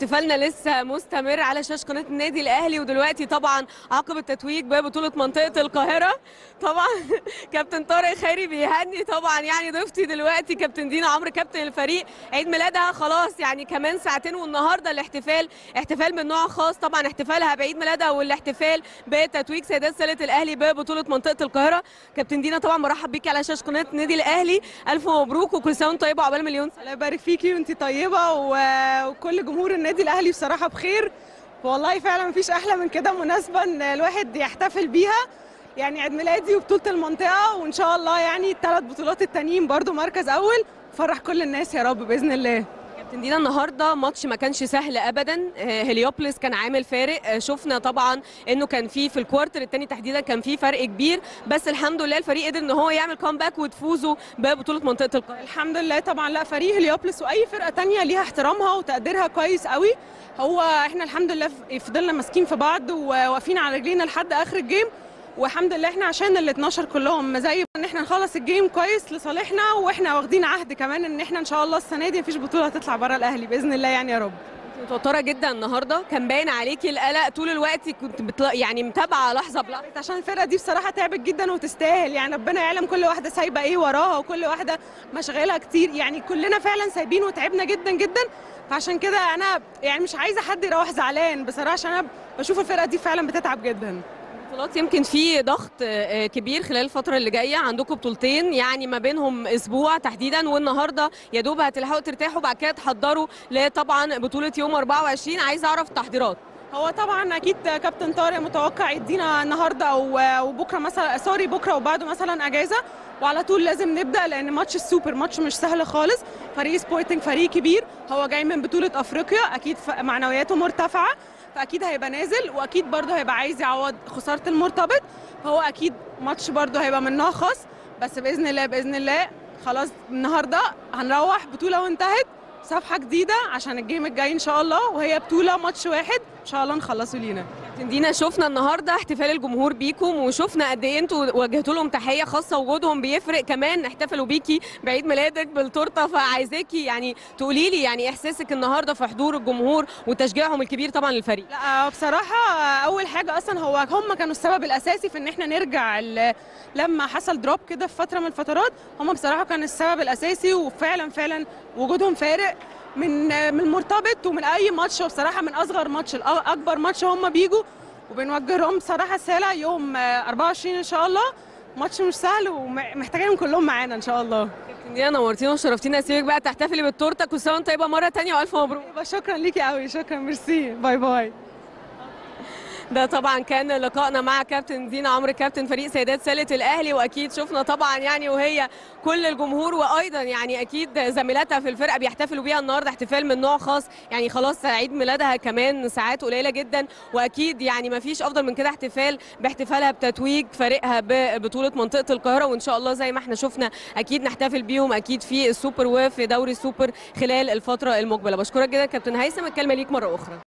احتفالنا لسه مستمر على شاشه قناه النادي الاهلي ودلوقتي طبعا عقب التتويج ببطوله منطقه القاهره طبعا كابتن طارق خيري بيهني طبعا يعني ضيفتي دلوقتي كابتن دينا عمرو كابتن الفريق عيد ميلادها خلاص يعني كمان ساعتين والنهارده الاحتفال احتفال من نوع خاص طبعا احتفالها بعيد ميلادها والاحتفال بتتويج سيدات سله الاهلي ببطوله منطقه القاهره كابتن دينا طبعا مرحب بيكي على شاشه قناه النادي الاهلي الف مبروك وكل سنه وانت طيبه عقبال مليون سنه الله يبارك فيكي وانت طيبه و- وكل جمهور النادي الاهلي بصراحه بخير والله فعلا مفيش احلى من كده مناسبه ان الواحد يحتفل بيها يعني عيد ميلادي وبطوله المنطقه وان شاء الله يعني الثلاث بطولات التانيين برضو مركز اول فرح كل الناس يا رب باذن الله كابتن دينا النهارده ماتش ما كانش سهل ابدا آه، هليوبلس كان عامل فارق آه، شفنا طبعا انه كان في في الكوارتر الثاني تحديدا كان في فرق كبير بس الحمد لله الفريق قدر ان هو يعمل كومباك وتفوزوا ببطوله منطقه القاهره الحمد لله طبعا لا فريق هليوبلس واي فرقه تانية ليها احترامها وتقديرها كويس قوي هو احنا الحمد لله ف- فضلنا ماسكين في بعض وواقفين على رجلينا لحد اخر الجيم والحمد لله احنا عشان ال 12 كلهم زي ان احنا نخلص الجيم كويس لصالحنا واحنا واخدين عهد كمان ان احنا ان شاء الله السنه دي مفيش بطوله هتطلع بره الاهلي باذن الله يعني يا رب متوتره جدا النهارده كان باين عليكي القلق طول الوقت كنت بتلا... يعني متابعه لحظه بلحظه عشان الفرقه دي بصراحه تعبت جدا وتستاهل يعني ربنا يعلم كل واحده سايبه ايه وراها وكل واحده مشغلها كتير يعني كلنا فعلا سايبين وتعبنا جدا جدا فعشان كده انا يعني مش عايزه حد يروح زعلان بصراحه عشان انا بشوف الفرقه دي فعلا بتتعب جدا بطولات يمكن في ضغط آه، كبير خلال الفتره اللي جايه عندكم بطولتين يعني ما بينهم اسبوع تحديدا والنهارده يا دوب هتلحقوا ترتاحوا بعد كده تحضروا لطبعا بطوله يوم 24 عايزه اعرف التحضيرات هو طبعا اكيد كابتن طارق متوقع يدينا النهارده و- وبكره مثلا سوري بكره وبعده مثلا اجازه وعلى طول لازم نبدا لان ماتش السوبر ماتش مش سهل خالص فريق سبورتنج فريق كبير هو جاي من بطوله افريقيا اكيد ف- معنوياته مرتفعه فاكيد هيبقى نازل واكيد برضه هيبقى عايز يعوض خساره المرتبط فهو اكيد ماتش برضه هيبقى من نوع خاص بس باذن الله باذن الله خلاص النهارده هنروح بطوله وانتهت صفحه جديده عشان الجيم الجاي ان شاء الله وهي بطوله ماتش واحد ان شاء الله نخلصه لينا كابتن دينا شفنا النهارده احتفال الجمهور بيكم وشفنا قد ايه انتوا وجهتوا لهم تحيه خاصه وجودهم بيفرق كمان احتفلوا بيكي بعيد ميلادك بالتورته فعايزاكي يعني تقولي لي يعني احساسك النهارده في حضور الجمهور وتشجيعهم الكبير طبعا للفريق لا بصراحة أول حاجة أصلا هو هم كانوا السبب الأساسي في إن إحنا نرجع ال- لما حصل دروب كده في فترة من الفترات هم بصراحة كان السبب الأساسي وفعلا فعلا وجودهم فارق من من مرتبط ومن أي ماتش وبصراحة من أصغر ماتش لأكبر ماتش هم بيجوا وبنوجه لهم بصراحة رسالة يوم آه، 24 إن شاء الله ماتش مش سهل ومحتاجينهم كلهم معانا إن شاء الله كابتن دينا نورتينا وشرفتينا اسيبك بقى تحتفلي بالتورته كل سنه وانت طيبه مره تانية والف مبروك يبقى شكرا ليكي قوي شكرا ميرسي باي باي ده طبعا كان لقائنا مع كابتن دينا عمرو كابتن فريق سيدات سله الاهلي واكيد شفنا طبعا يعني وهي كل الجمهور وايضا يعني اكيد زميلاتها في الفرقه بيحتفلوا بيها النهارده احتفال من نوع خاص يعني خلاص عيد ميلادها كمان ساعات قليله جدا واكيد يعني ما فيش افضل من كده احتفال باحتفالها بتتويج فريقها ببطوله منطقه القاهره وان شاء الله زي ما احنا شفنا اكيد نحتفل بيهم اكيد في السوبر وفي دوري السوبر خلال الفتره المقبله بشكرك جدا كابتن هيثم الكلمه ليك مره اخرى